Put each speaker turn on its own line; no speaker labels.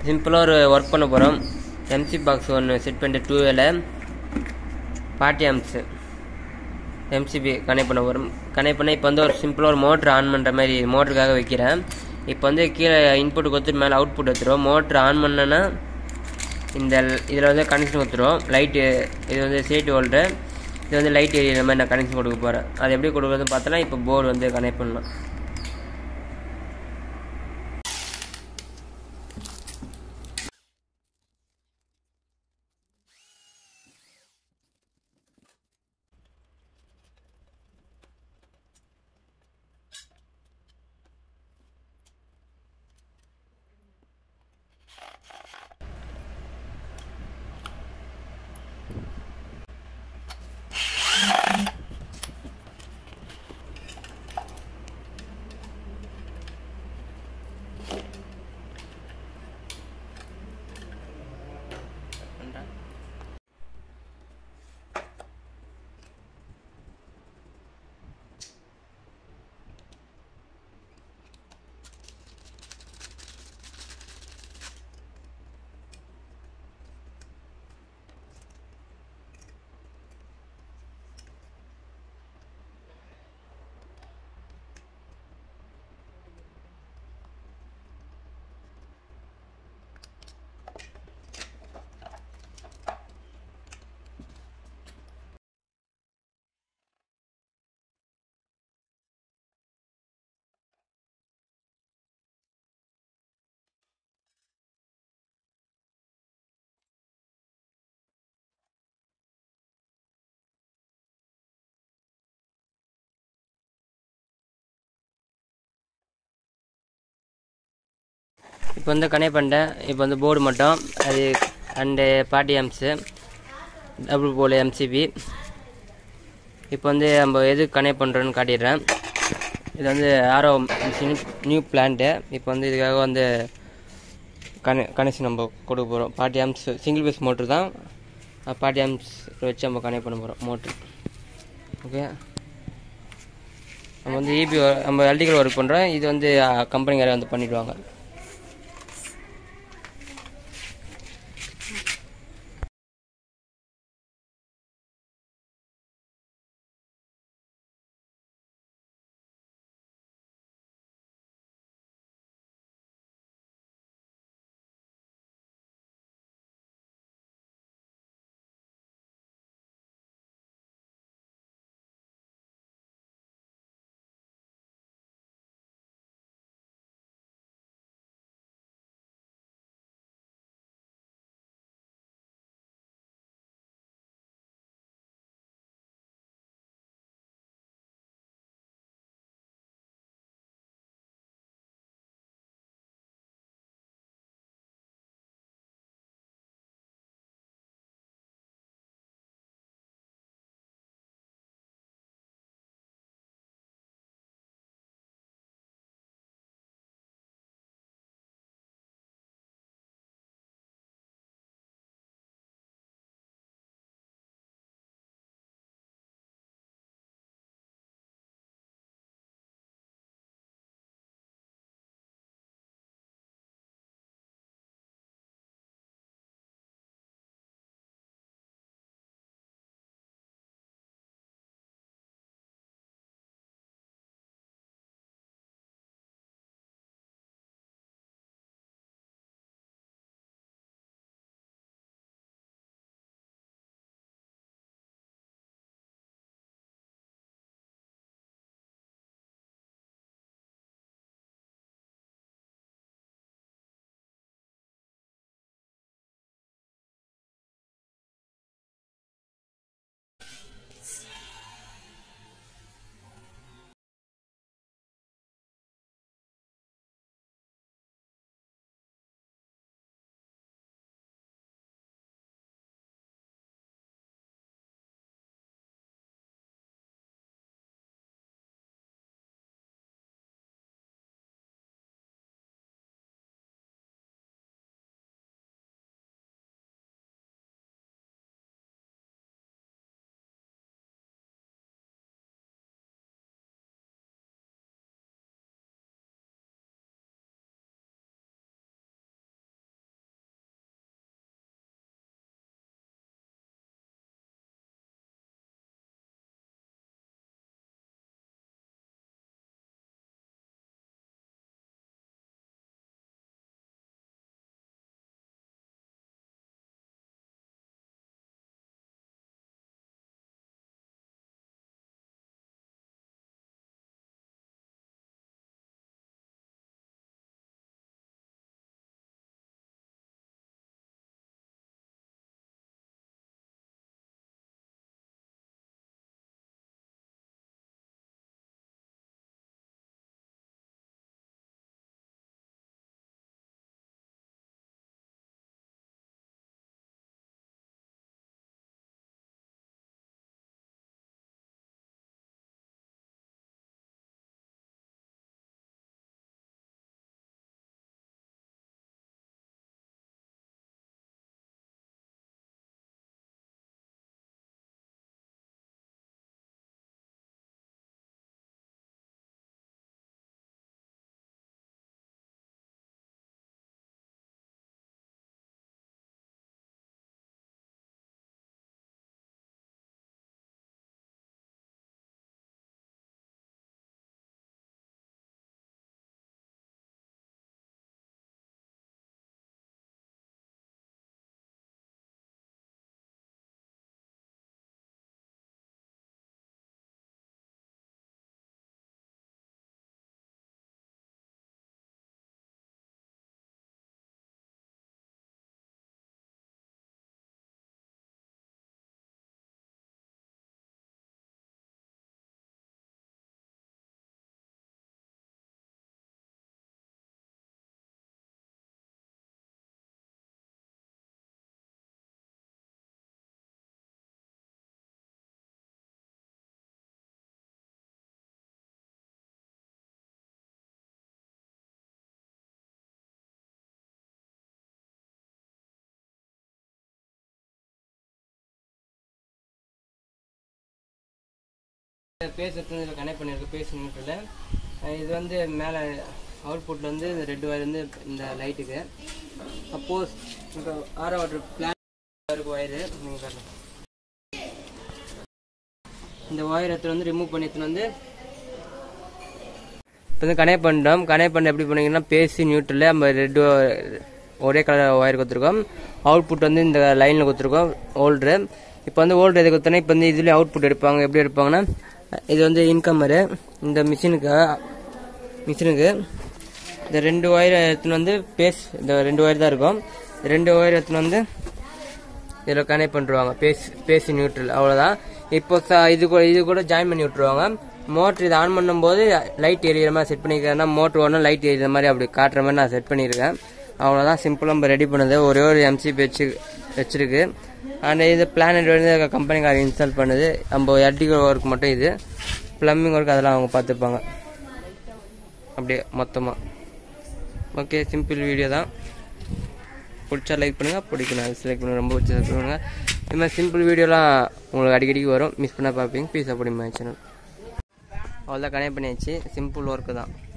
சிம்பிளாக ஒரு ஒர்க் பண்ண போகிறோம் எம்சி பாக்ஸ் ஒன்று செட் பண்ணிட்டு டூ வேல பார்ட்டி ஆம்ஸு எம்சிபி கனெக்ட் பண்ண வரும் கனெக்ட் பண்ண இப்போ வந்து ஒரு சிம்பிளாக ஒரு மோட்ரு ஆன் பண்ணுற மாதிரி மோட்டருக்காக வைக்கிறேன் இப்போ வந்து கீழே இன்புட் கொடுத்துட்டு மேலே அவுட்புட் எடுத்துரும் மோட்ரு ஆன் பண்ணேன்னா இந்த இதில் வந்து கனெக்ஷன் கொடுத்துரும் லைட்டு இது வந்து சேட்டு ஹோல்டர் இது வந்து லைட் எரியிற மாதிரி நான் கனெக்ஷன் கொடுக்க போகிறேன் அது எப்படி கொடுக்குறதுன்னு பார்த்தோன்னா இப்போ போர்டு வந்து கனெக்ட் பண்ணலாம் இப்போ வந்து கனெக்ட் பண்ணிட்டேன் இப்போ வந்து போர்டு மட்டும் அது and forty amps double pole MCB இப்போ வந்து நம்ம எது கனெக்ட் பண்ணுறோன்னு காட்டிடுறேன் இது வந்து ஆரோ மிஷின் நியூ பிளான்ட்டு இப்போ வந்து இதுக்காக வந்து கனெ கனெக்ஷன் நம்ம கொடுக்க போகிறோம் forty amps single phase motor தான் பார்ட்டி ஆம்ஸ் வச்சு நம்ம கனெக்ட் பண்ண போகிறோம் மோட்ரு ஓகே நம்ம வந்து இபி நம்ம எலக்ட்ரிக்கல் ஒர்க் பண்ணுறோம் இது வந்து கம்பெனிக்காரே வந்து பண்ணிவிடுவாங்க பேஸ் எடுத்து இதில் கனெக்ட் பண்ணியிருக்கு பேஸ் நியூட்ரல் இது வந்து மேலே அவுட்புட்டில் வந்து இந்த ரெட் ஒயர் வந்து இந்த லைட்டுக்கு சப்போஸ் இப்போ ஆரோ வாட்டர் பிளான் இருக்கு ஒயரு நீங்கள் காட்டலாம் இந்த ஒயர் எடுத்து வந்து ரிமூவ் பண்ணி எடுத்துன்னு வந்து இப்போ வந்து கனெக்ட் பண்ணிட்டோம் கனெக்ட் பண்ண எப்படி பண்ணீங்கன்னா பேசி நியூட்ரல் நம்ம ரெட் ஒரே கலர் ஒயர் கொடுத்துருக்கோம் அவுட்புட் வந்து இந்த லைனில் கொடுத்துருக்கோம் ஓல்ட்ரு இப்போ வந்து ஓல்ட்ரு எது கொடுத்தோன்னா இப்போ வந்து இதுலேயே அவுட்புட் எடுப்பாங்க எப்படி எடுப்பாங்கன்னா இது வந்து இன்கம்மரு இந்த மிஷினுக்கு மிஷினுக்கு இந்த ரெண்டு ஒயர் எடுத்துன்னு வந்து பேஸ் இந்த ரெண்டு ஒயர் தான் இருக்கும் ரெண்டு ஒயர் எடுத்துன்னு வந்து இதில் கனெக்ட் பண்ணிருவாங்க பேஸ் பேசி நியூட்ரல் அவ்வளோதான் இப்போ ச- இது கூட இது கூட ஜாயின் பண்ணி விட்ருவாங்க மோட்ரு இதை ஆன் பண்ணும்போது லைட் எரியிற மாதிரி செட் பண்ணிக்கிறேன்னா மோட்ரு ஒன்றும் லைட் எரியிற மாதிரி அப்படி காட்டுற மாதிரி நான் செட் பண்ணியிருக்கேன் அவ்வளோதான் சிம்பிளாக நம்ம ரெடி பண்ணது ஒரே ஒரு எம்சிபி வச்சு வச்சிருக்கு அண்ட் இது பிளானட் வந்து கம்பெனிக்கார இன்ஸ்டால் பண்ணுது நம்ம எலக்ட்ரிக்கல் ஒர்க் மட்டும் இது ப்ளம்பிங் ஒர்க் அதெல்லாம் அவங்க பார்த்துப்பாங்க அப்படியே மொத்தமாக ஓகே சிம்பிள் வீடியோ தான் பிடிச்சா லைக் பண்ணுங்கள் பிடிக்கணும் செலக்ட் பண்ணுங்க ரொம்ப பிடிச்சா select பண்ணுங்க இது மாதிரி சிம்பிள் வீடியோலாம் உங்களுக்கு அடிக்கடிக்கு வரும் மிஸ் பண்ண பார்ப்பீங்க ப்ளீஸ் அப்படி மை சேனல் அவ்வளோதான் கனெக்ட் பண்ணியாச்சு சிம்பிள் ஒர்க்கு தான்